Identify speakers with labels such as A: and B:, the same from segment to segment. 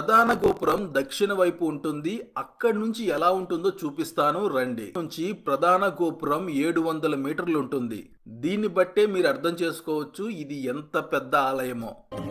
A: ప్రధాన గోపురం దక్షిణ వైపు ఉంటుంది అక్కడి నుంచి ఎలా ఉంటుందో చూపిస్తాను రండి నుంచి ప్రధాన గోపురం ఏడు వందల మీటర్లు ఉంటుంది దీన్ని బట్టే మీరు అర్థం చేసుకోవచ్చు ఇది ఎంత పెద్ద ఆలయమో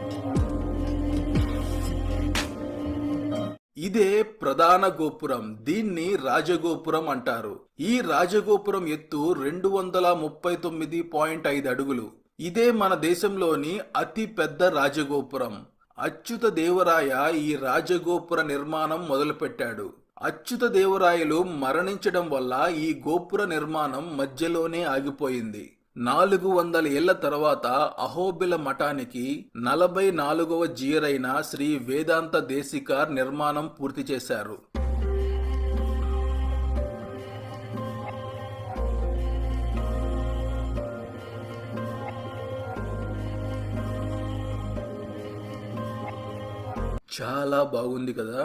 A: ఇదే ప్రధాన గోపురం దీన్ని రాజగోపురం అంటారు ఈ రాజగోపురం ఎత్తు రెండు వందల ముప్పై తొమ్మిది పాయింట్ ఐదు అడుగులు ఇదే మన దేశంలోని అతి పెద్ద రాజగోపురం అచ్యుత దేవరాయ ఈ రాజగోపుర నిర్మాణం మొదలుపెట్టాడు అచ్యుత దేవరాయలు మరణించడం వల్ల ఈ గోపుర నిర్మాణం మధ్యలోనే ఆగిపోయింది నాలుగు వందల ఏళ్ల తర్వాత అహోబిల మఠానికి నలభై నాలుగవ జీరైన శ్రీ వేదాంత దేశికార్ నిర్మాణం పూర్తి చేశారు చాలా బాగుంది కదా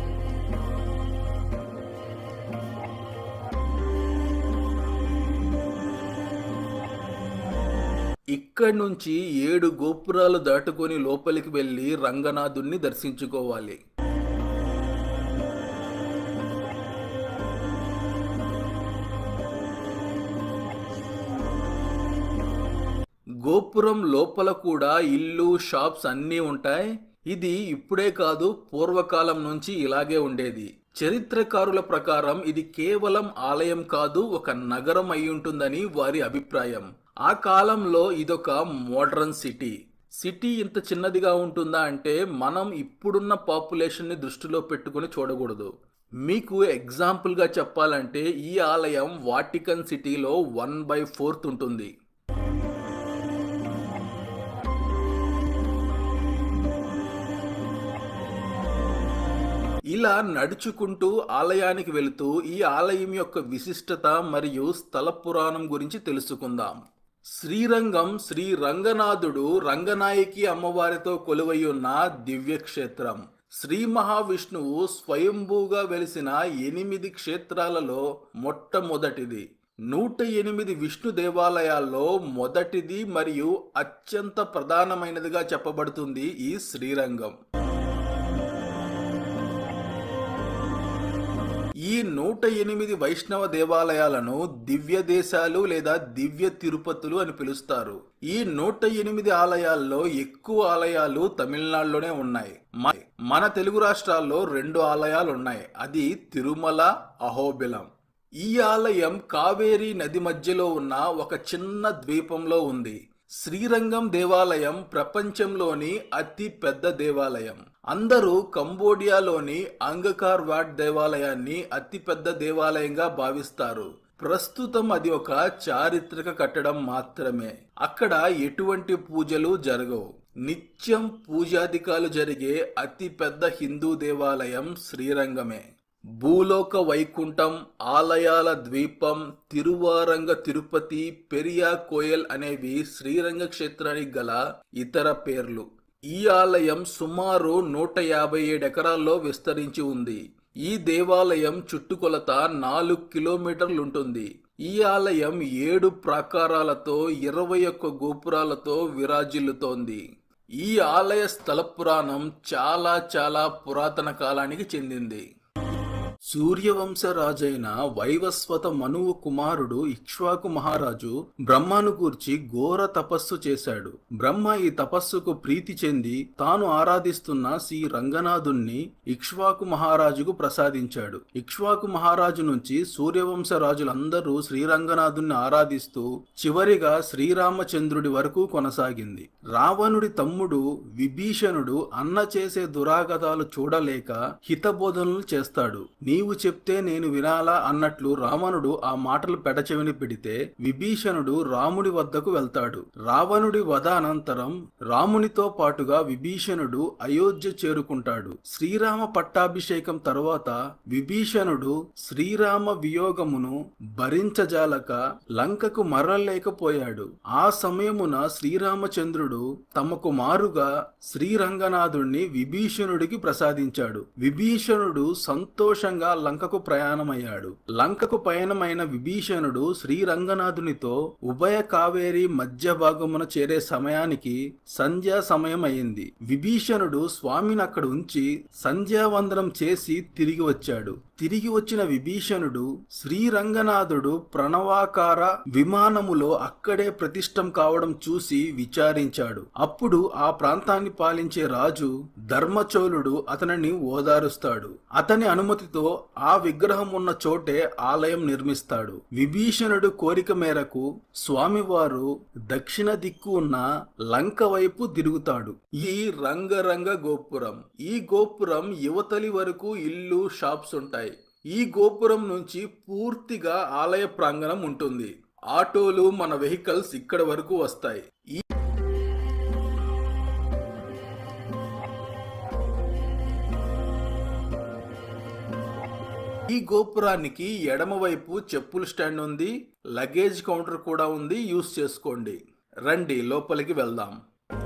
A: ఇక్కడి నుంచి ఏడు గోపురాలు దాటుకొని లోపలికి వెళ్లి రంగనాథుణ్ణి దర్శించుకోవాలి గోపురం లోపల కూడా ఇల్లు షాప్స్ అన్నీ ఉంటాయి ఇది ఇప్పుడే కాదు పూర్వకాలం నుంచి ఇలాగే ఉండేది చరిత్రకారుల ప్రకారం ఇది కేవలం ఆలయం కాదు ఒక నగరం అయి ఉంటుందని వారి అభిప్రాయం ఆ కాలంలో ఇదొక మోడర్న్ సిటీ సిటీ ఇంత చిన్నదిగా ఉంటుందా అంటే మనం ఇప్పుడున్న పాపులేషన్ ని దృష్టిలో పెట్టుకుని చూడకూడదు మీకు ఎగ్జాంపుల్గా చెప్పాలంటే ఈ ఆలయం వాటికన్ సిటీలో వన్ బై ఫోర్త్ ఉంటుంది ఇలా నడుచుకుంటూ ఆలయానికి వెళుతూ ఈ ఆలయం యొక్క విశిష్టత మరియు స్థల పురాణం గురించి తెలుసుకుందాం శ్రీరంగం శ్రీ రంగనాథుడు రంగనాయకి అమ్మవారితో కొలువై ఉన్న దివ్యక్షేత్రం శ్రీ మహావిష్ణువు స్వయంభూగా వెలిసిన ఎనిమిది క్షేత్రాలలో మొట్టమొదటిది నూట ఎనిమిది విష్ణు దేవాలయాల్లో మొదటిది మరియు అత్యంత ప్రధానమైనదిగా చెప్పబడుతుంది ఈ శ్రీరంగం ఈ నూట ఎనిమిది వైష్ణవ దేవాలయాలను దివ్య దేశాలు లేదా దివ్య తిరుపతులు అని పిలుస్తారు ఈ నూట ఎనిమిది ఆలయాల్లో ఎక్కువ ఆలయాలు తమిళనాడులోనే ఉన్నాయి మ- మన తెలుగు రాష్ట్రాల్లో రెండు ఆలయాలు ఉన్నాయి అది తిరుమల అహోబిలం ఈ ఆలయం కావేరీ నది మధ్యలో ఉన్న ఒక చిన్న ద్వీపంలో ఉంది శ్రీరంగం దేవాలయం ప్రపంచంలోని అతి పెద్ద దేవాలయం అందరూ కంబోడియాలోని అంగకార్ వాట్ దేవాలయాన్ని అతి పెద్ద దేవాలయంగా భావిస్తారు ప్రస్తుతం అది ఒక చారిత్రక కట్టడం మాత్రమే అక్కడ ఎటువంటి పూజలు జరగవు నిత్యం పూజాధికాలు జరిగే అతి పెద్ద హిందూ దేవాలయం శ్రీరంగమే భూలోక వైకుంఠం ఆలయాల ద్వీపం తిరువారంగ తిరుపతి పెరియా కోయల్ అనేవి శ్రీరంగ క్షేత్రానికి గల ఇతర పేర్లు ఈ ఆలయం సుమారు నూట యాభై ఏడు ఎకరాల్లో విస్తరించి ఉంది ఈ దేవాలయం చుట్టుకొలత నాలుగు కిలోమీటర్లుంటుంది ఈ ఆలయం ఏడు ప్రాకారాలతో ఇరవై ఒక్క గోపురాలతో విరాజిల్లుతోంది ఈ ఆలయ స్థల పురాణం చాలా చాలా పురాతన కాలానికి చెందింది సూర్యవంశ రాజైన వైవస్వత మనువు కుమారుడు ఇక్ష్వాకు మహారాజు బ్రహ్మను గూర్చి ఘోర తపస్సు చేశాడు బ్రహ్మ ఈ తపస్సుకు ప్రీతి చెంది తాను ఆరాధిస్తున్న శ్రీ రంగనాథుణ్ణి ఇక్ష్వాకు మహారాజుకు ప్రసాదించాడు ఇక్ష్వాకు మహారాజు నుంచి సూర్యవంశ రాజులందరూ శ్రీరంగనాథుణ్ణి ఆరాధిస్తూ చివరిగా శ్రీరామచంద్రుడి వరకు కొనసాగింది రావణుడి తమ్ముడు విభీషణుడు అన్న చేసే దురాగతాలు చూడలేక హితబోధనలు చేస్తాడు నీవు చెప్తే నేను వినాలా అన్నట్లు రావణుడు ఆ మాటలు పెడచెవిని పెడితే విభీషణుడు రాముడి వద్దకు వెళ్తాడు రావణుడి వధ అనంతరం రామునితో పాటుగా విభీషణుడు అయోధ్య చేరుకుంటాడు శ్రీరామ పట్టాభిషేకం తరువాత విభీషణుడు శ్రీరామ వియోగమును భరించజాలక లంకకు మరలేకపోయాడు ఆ సమయమున శ్రీరామచంద్రుడు తమకు మారుగా శ్రీరంగనాథుణ్ణి విభీషణుడికి ప్రసాదించాడు విభీషణుడు సంతోషంగా దర్శనంగా లంకకు ప్రయాణమయ్యాడు లంకకు పయనమైన విభీషణుడు శ్రీరంగనాథునితో ఉభయ కావేరి మధ్య భాగమున చేరే సమయానికి సంధ్యా సమయం అయింది విభీషణుడు స్వామిని అక్కడ ఉంచి సంధ్యావందనం చేసి తిరిగి వచ్చాడు తిరిగి వచ్చిన విభీషణుడు శ్రీరంగనాథుడు ప్రణవాకార విమానములో అక్కడే ప్రతిష్టం కావడం చూసి విచారించాడు అప్పుడు ఆ ప్రాంతాన్ని పాలించే రాజు ధర్మచోళుడు అతనిని ఓదారుస్తాడు అతని అనుమతితో ఆ విగ్రహం ఉన్న చోటే ఆలయం నిర్మిస్తాడు విభీషణుడు కోరిక మేరకు స్వామివారు దక్షిణ దిక్కు ఉన్న లంక వైపు తిరుగుతాడు ఈ రంగరంగ గోపురం ఈ గోపురం యువతలి వరకు ఇల్లు షాప్స్ ఉంటాయి ఈ గోపురం నుంచి పూర్తిగా ఆలయ ప్రాంగణం ఉంటుంది ఆటోలు మన వెహికల్స్ ఇక్కడ వరకు వస్తాయి ఈ ఈ గోపురానికి ఎడమవైపు చెప్పుల స్టాండ్ ఉంది లగేజ్ కౌంటర్ కూడా ఉంది యూస్ చేసుకోండి రండి లోపలికి వెళ్దాం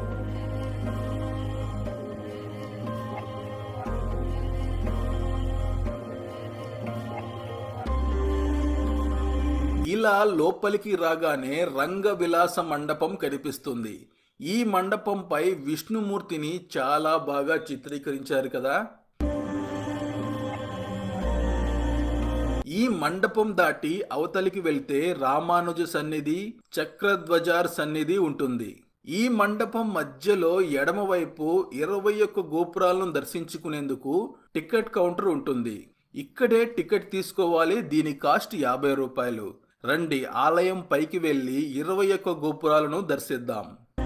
A: ఇలా లోపలికి రాగానే రంగ విలాస మండపం కనిపిస్తుంది ఈ మండపంపై విష్ణుమూర్తిని చాలా బాగా చిత్రీకరించారు కదా ఈ మండపం దాటి అవతలికి వెళ్తే రామానుజ సన్నిధి చక్రధ్వజార్ సన్నిధి ఉంటుంది ఈ మండపం మధ్యలో ఎడమవైపు ఇరవై ఒక్క గోపురాలను దర్శించుకునేందుకు టికెట్ కౌంటర్ ఉంటుంది ఇక్కడే టికెట్ తీసుకోవాలి దీని కాస్ట్ యాభై రూపాయలు రండి ఆలయం పైకి వెళ్ళి ఇరవై ఒక్క గోపురాలను దర్శిద్దాం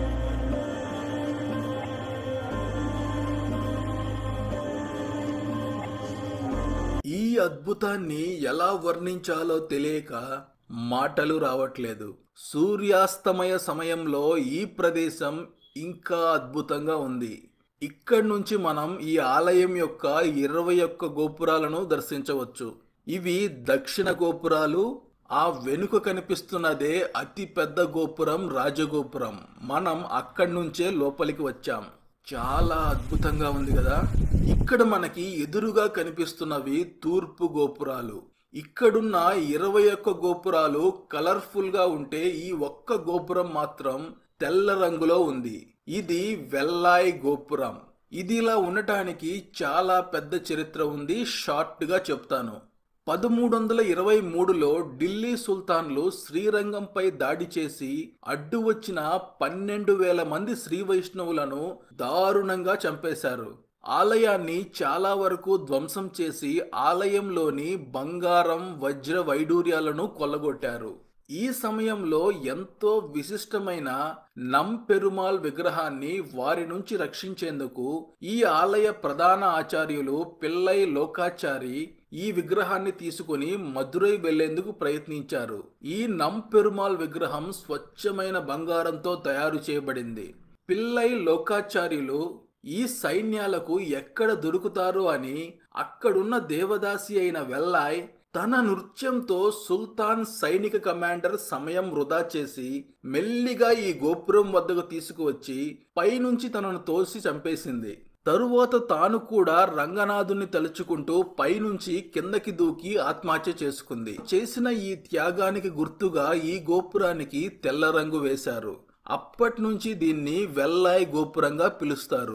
A: ఈ అద్భుతాన్ని ఎలా వర్ణించాలో తెలియక మాటలు రావట్లేదు సూర్యాస్తమయ సమయంలో ఈ ప్రదేశం ఇంకా అద్భుతంగా ఉంది ఇక్కడి నుంచి మనం ఈ ఆలయం యొక్క ఇరవై ఒక్క గోపురాలను దర్శించవచ్చు ఇవి దక్షిణ గోపురాలు ఆ వెనుక కనిపిస్తున్నదే అతి పెద్ద గోపురం రాజగోపురం మనం అక్కడి నుంచే లోపలికి వచ్చాం చాలా అద్భుతంగా ఉంది కదా ఇక్కడ మనకి ఎదురుగా కనిపిస్తున్నవి తూర్పు గోపురాలు ఇక్కడున్న ఇరవై ఒక్క గోపురాలు కలర్ఫుల్ గా ఉంటే ఈ ఒక్క గోపురం మాత్రం తెల్ల రంగులో ఉంది ఇది వెల్లాయ్ గోపురం ఇది ఇలా ఉండటానికి చాలా పెద్ద చరిత్ర ఉంది షార్ట్ గా చెప్తాను పదమూడు వందల ఇరవై మూడులో ఢిల్లీ సుల్తాన్లు శ్రీరంగంపై దాడి చేసి అడ్డు వచ్చిన పన్నెండు వేల మంది శ్రీ వైష్ణవులను దారుణంగా చంపేశారు ఆలయాన్ని చాలా వరకు ధ్వంసం చేసి ఆలయంలోని బంగారం వజ్ర వైడూర్యాలను కొల్లగొట్టారు ఈ సమయంలో ఎంతో విశిష్టమైన నంపెరుమాల్ విగ్రహాన్ని వారి నుంచి రక్షించేందుకు ఈ ఆలయ ప్రధాన ఆచార్యులు పిల్లై లోకాచారి ఈ విగ్రహాన్ని తీసుకుని మధురై వెళ్లేందుకు ప్రయత్నించారు ఈ నంపెరుమాల్ విగ్రహం స్వచ్ఛమైన బంగారంతో తయారు చేయబడింది పిల్లై లోకాచార్యులు ఈ సైన్యాలకు ఎక్కడ దొరుకుతారు అని అక్కడున్న దేవదాసి అయిన వెల్లాయ్ తన నృత్యంతో సుల్తాన్ సైనిక కమాండర్ సమయం వృధా చేసి మెల్లిగా ఈ గోపురం వద్దకు తీసుకువచ్చి పైనుంచి తనను తోసి చంపేసింది తరువాత తాను కూడా రంగనాథుని తలుచుకుంటూ పైనుంచి కిందకి దూకి ఆత్మహత్య చేసుకుంది చేసిన ఈ త్యాగానికి గుర్తుగా ఈ గోపురానికి తెల్ల రంగు వేశారు అప్పటి నుంచి దీన్ని వెల్లాయ్ గోపురంగా పిలుస్తారు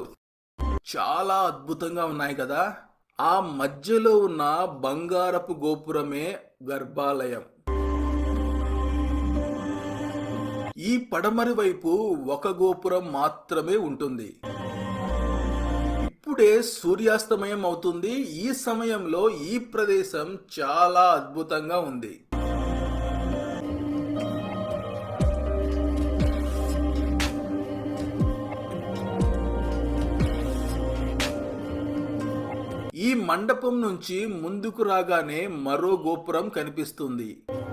A: చాలా అద్భుతంగా ఉన్నాయి కదా ఆ మధ్యలో ఉన్న బంగారపు గోపురమే గర్భాలయం ఈ పడమరి వైపు ఒక గోపురం మాత్రమే ఉంటుంది ఇప్పుడే సూర్యాస్తమయం అవుతుంది ఈ సమయంలో ఈ ప్రదేశం చాలా అద్భుతంగా ఉంది ఈ మండపం నుంచి ముందుకు రాగానే మరో గోపురం కనిపిస్తుంది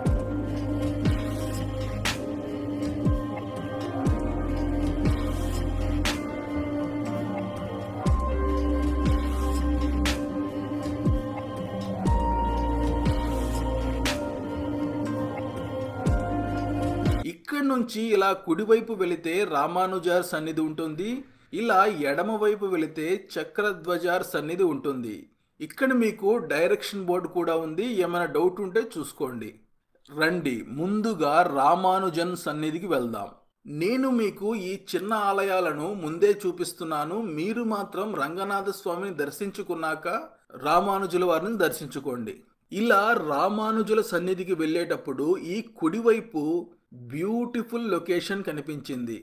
A: ఇక్కడి నుంచి ఇలా కుడివైపు వెళితే రామానుజార్ సన్నిధి ఉంటుంది ఇలా ఎడమ వైపు వెళితే చక్రధ్వజార్ సన్నిధి ఉంటుంది ఇక్కడ మీకు డైరెక్షన్ బోర్డు కూడా ఉంది ఏమైనా డౌట్ ఉంటే చూసుకోండి రండి ముందుగా రామానుజన్ సన్నిధికి వెళ్దాం నేను మీకు ఈ చిన్న ఆలయాలను ముందే చూపిస్తున్నాను మీరు మాత్రం రంగనాథ స్వామిని దర్శించుకున్నాక రామానుజుల వారిని దర్శించుకోండి ఇలా రామానుజుల సన్నిధికి వెళ్ళేటప్పుడు ఈ కుడివైపు బ్యూటిఫుల్ లొకేషన్ కనిపించింది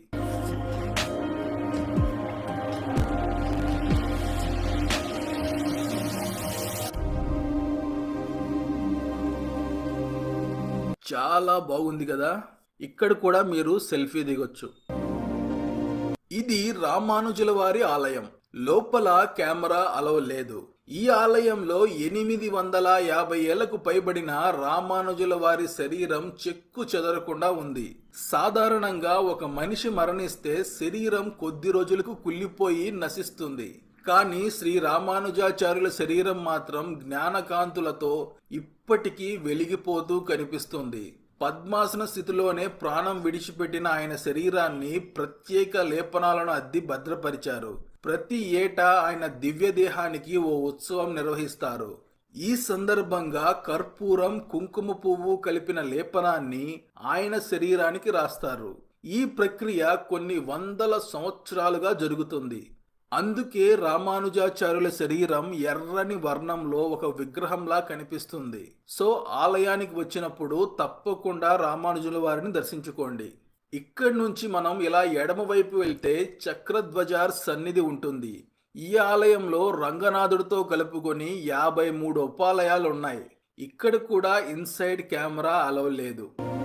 A: చాలా బాగుంది కదా ఇక్కడ కూడా మీరు సెల్ఫీ దిగొచ్చు ఇది రామానుజుల వారి ఆలయం లోపల కెమెరా అలవ లేదు ఈ ఆలయంలో ఎనిమిది వందల యాభై ఏళ్లకు పైబడిన రామానుజుల వారి శరీరం చెక్కు చెదరకుండా ఉంది సాధారణంగా ఒక మనిషి మరణిస్తే శరీరం కొద్ది రోజులకు కుళ్ళిపోయి నశిస్తుంది కానీ శ్రీ రామానుజాచార్యుల శరీరం మాత్రం జ్ఞానకాంతులతో ఇప్పటికీ వెలిగిపోతూ కనిపిస్తుంది పద్మాసన స్థితిలోనే ప్రాణం విడిచిపెట్టిన ఆయన శరీరాన్ని ప్రత్యేక లేపనాలను అద్ది భద్రపరిచారు ప్రతి ఏటా ఆయన దివ్య దేహానికి ఓ ఉత్సవం నిర్వహిస్తారు ఈ సందర్భంగా కర్పూరం కుంకుమ పువ్వు కలిపిన లేపనాన్ని ఆయన శరీరానికి రాస్తారు ఈ ప్రక్రియ కొన్ని వందల సంవత్సరాలుగా జరుగుతుంది అందుకే రామానుజాచార్యుల శరీరం ఎర్రని వర్ణంలో ఒక విగ్రహంలా కనిపిస్తుంది సో ఆలయానికి వచ్చినప్పుడు తప్పకుండా రామానుజుల వారిని దర్శించుకోండి ఇక్కడి నుంచి మనం ఇలా ఎడమ వైపు వెళ్తే చక్రధ్వజార్ సన్నిధి ఉంటుంది ఈ ఆలయంలో రంగనాథుడితో కలుపుకొని యాభై మూడు ఉపాలయాలు ఉన్నాయి ఇక్కడ కూడా ఇన్సైడ్ కెమెరా అలవ్ లేదు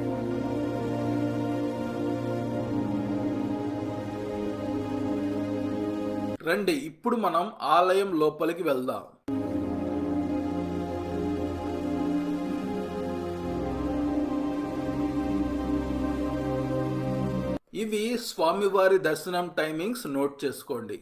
A: రండి ఇప్పుడు మనం ఆలయం లోపలికి వెళ్దాం ఇవి స్వామివారి దర్శనం టైమింగ్స్ నోట్ చేసుకోండి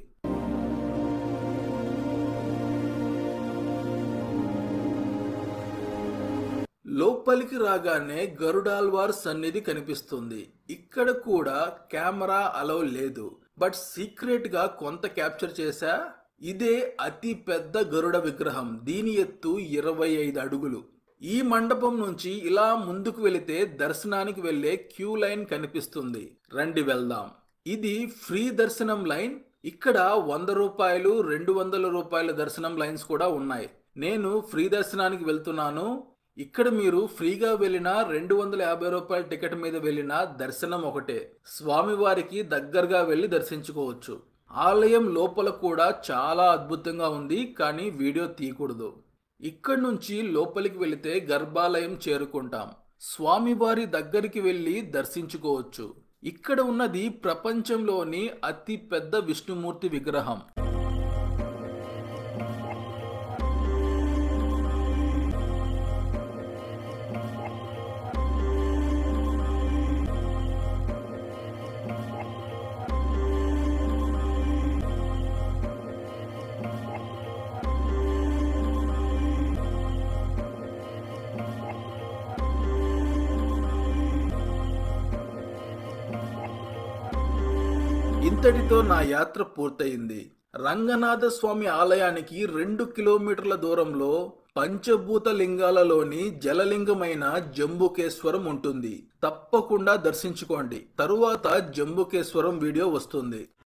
A: లోపలికి రాగానే గరుడాల్వార్ సన్నిధి కనిపిస్తుంది ఇక్కడ కూడా కెమెరా అలౌ లేదు బట్ సీక్రెట్ గా కొంత క్యాప్చర్ చేశా ఇదే అతి పెద్ద గరుడ విగ్రహం దీని ఎత్తు ఇరవై ఐదు అడుగులు ఈ మండపం నుంచి ఇలా ముందుకు వెళితే దర్శనానికి వెళ్లే క్యూ లైన్ కనిపిస్తుంది రండి వెళ్దాం ఇది ఫ్రీ దర్శనం లైన్ ఇక్కడ వంద రూపాయలు రెండు వందల రూపాయల దర్శనం లైన్స్ కూడా ఉన్నాయి నేను ఫ్రీ దర్శనానికి వెళ్తున్నాను ఇక్కడ మీరు ఫ్రీగా వెళ్ళిన రెండు వందల యాభై రూపాయల టికెట్ మీద వెళ్ళిన దర్శనం ఒకటే స్వామివారికి దగ్గరగా వెళ్ళి దర్శించుకోవచ్చు ఆలయం లోపల కూడా చాలా అద్భుతంగా ఉంది కానీ వీడియో తీయకూడదు ఇక్కడి నుంచి లోపలికి వెళితే గర్భాలయం చేరుకుంటాం స్వామివారి దగ్గరికి వెళ్ళి దర్శించుకోవచ్చు ఇక్కడ ఉన్నది ప్రపంచంలోని అతి పెద్ద విష్ణుమూర్తి విగ్రహం ఇంతటితో నా యాత్ర పూర్తయింది రంగనాథ స్వామి ఆలయానికి రెండు కిలోమీటర్ల దూరంలో పంచభూత లింగాలలోని జలలింగమైన జంబుకేశ్వరం ఉంటుంది తప్పకుండా దర్శించుకోండి తరువాత జంబుకేశ్వరం వీడియో వస్తుంది